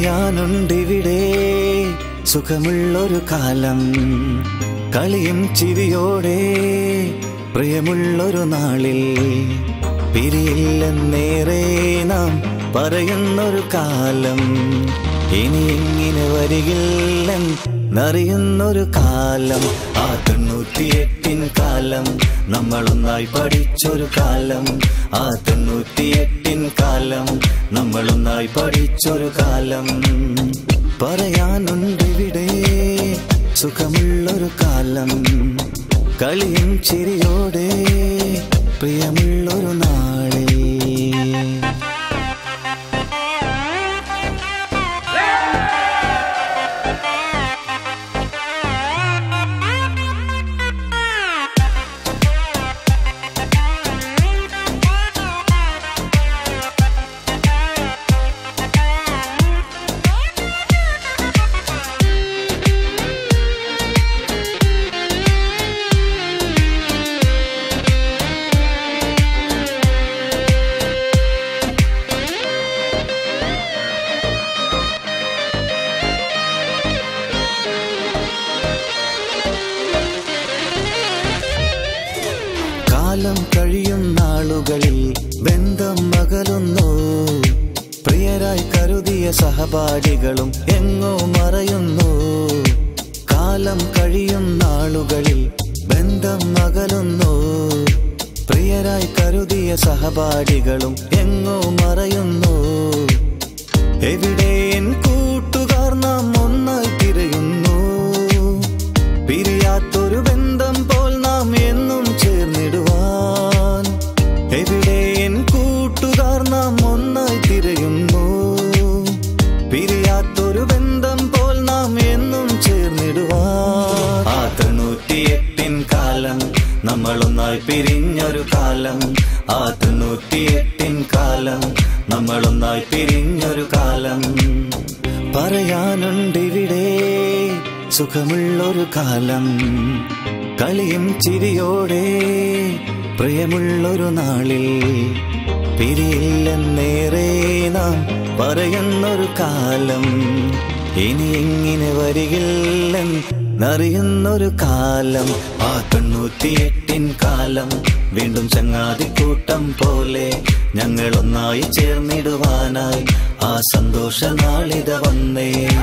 പറയാനുണ്ടിവിടെ സുഖമുള്ളൊരു കാലം കളിയും ചിരിയോടെ പ്രിയമുള്ളൊരു നാളിൽ പിരിയില്ലെന്നേറെ നാം പറയുന്നൊരു കാലം ഇനി എങ്ങനെ വരികില്ലെന്നറിയുന്നൊരു കാലം ആ തൊണ്ണൂറ്റിയെട്ടിൻ കാലം നമ്മളൊന്നായി പഠിച്ചൊരു കാലം ആ തൊണ്ണൂറ്റിയെട്ടിൻ കാലം നമ്മളൊന്നായി പഠിച്ചൊരു കാലം പറയാനുണ്ടിവിടെ സുഖമുള്ളൊരു കാലം കളിയും ചിരിയോടെ പ്രിയമുള്ളൊരു നാളേ കാലം കഴിയും നാളുകളിൽ ബന്ധം അകലുന്നു പ്രിയരായി കരുതിയ സഹപാഠികളും എങ്ങോ മറയുന്നു കാലം കഴിയും നാളുകളിൽ ബന്ധം അകലുന്നു പ്രിയരായി കരുതിയ സഹപാഠികളും എങ്ങോ മറയുന്നു എവിടെ എൻ കൂട്ടുകാർ നാം ഒന്നായി തിരയുന്നു പിരിയാത്തൊരു ബന്ധം പോൽ നാം എന്നും ചേർന്നിടുവാൻ എവിടെ എൻ കൂട്ടുകാർ നാം ഒന്നായി തിരയുന്നു പിരിയാത്തൊരു ബന്ധം പോൽ നാം എന്നും ചേർന്നിടുവാൻ ആ തൊണ്ണൂറ്റിയെട്ടിൻ കാലം നമ്മളൊന്നായി പിരിഞ്ഞൊരു കാലം ആ തൊണ്ണൂറ്റിയെട്ടിൻ കാലം നമ്മളൊന്നായി പിരിഞ്ഞൊരു കാലം പറയാനുണ്ടിവിടെ സുഖമുള്ളൊരു കാലം കളിയും ചിരിയോടെ പ്രിയമുള്ളൊരു നാളിൽ പിരിയില്ലെന്നേറെ നാം പറയുന്നൊരു കാലം ഇനി എങ്ങനെ വരികില്ലെന്നറിയുന്നൊരു കാലം ആ തൊണ്ണൂറ്റിയെട്ടിൻ കാലം വീണ്ടും ചങ്ങാതിക്കൂട്ടം പോലെ ഞങ്ങൾ ഒന്നായി ചേർന്നിടുവാനായി ആ സന്തോഷ നാളിത വന്നേ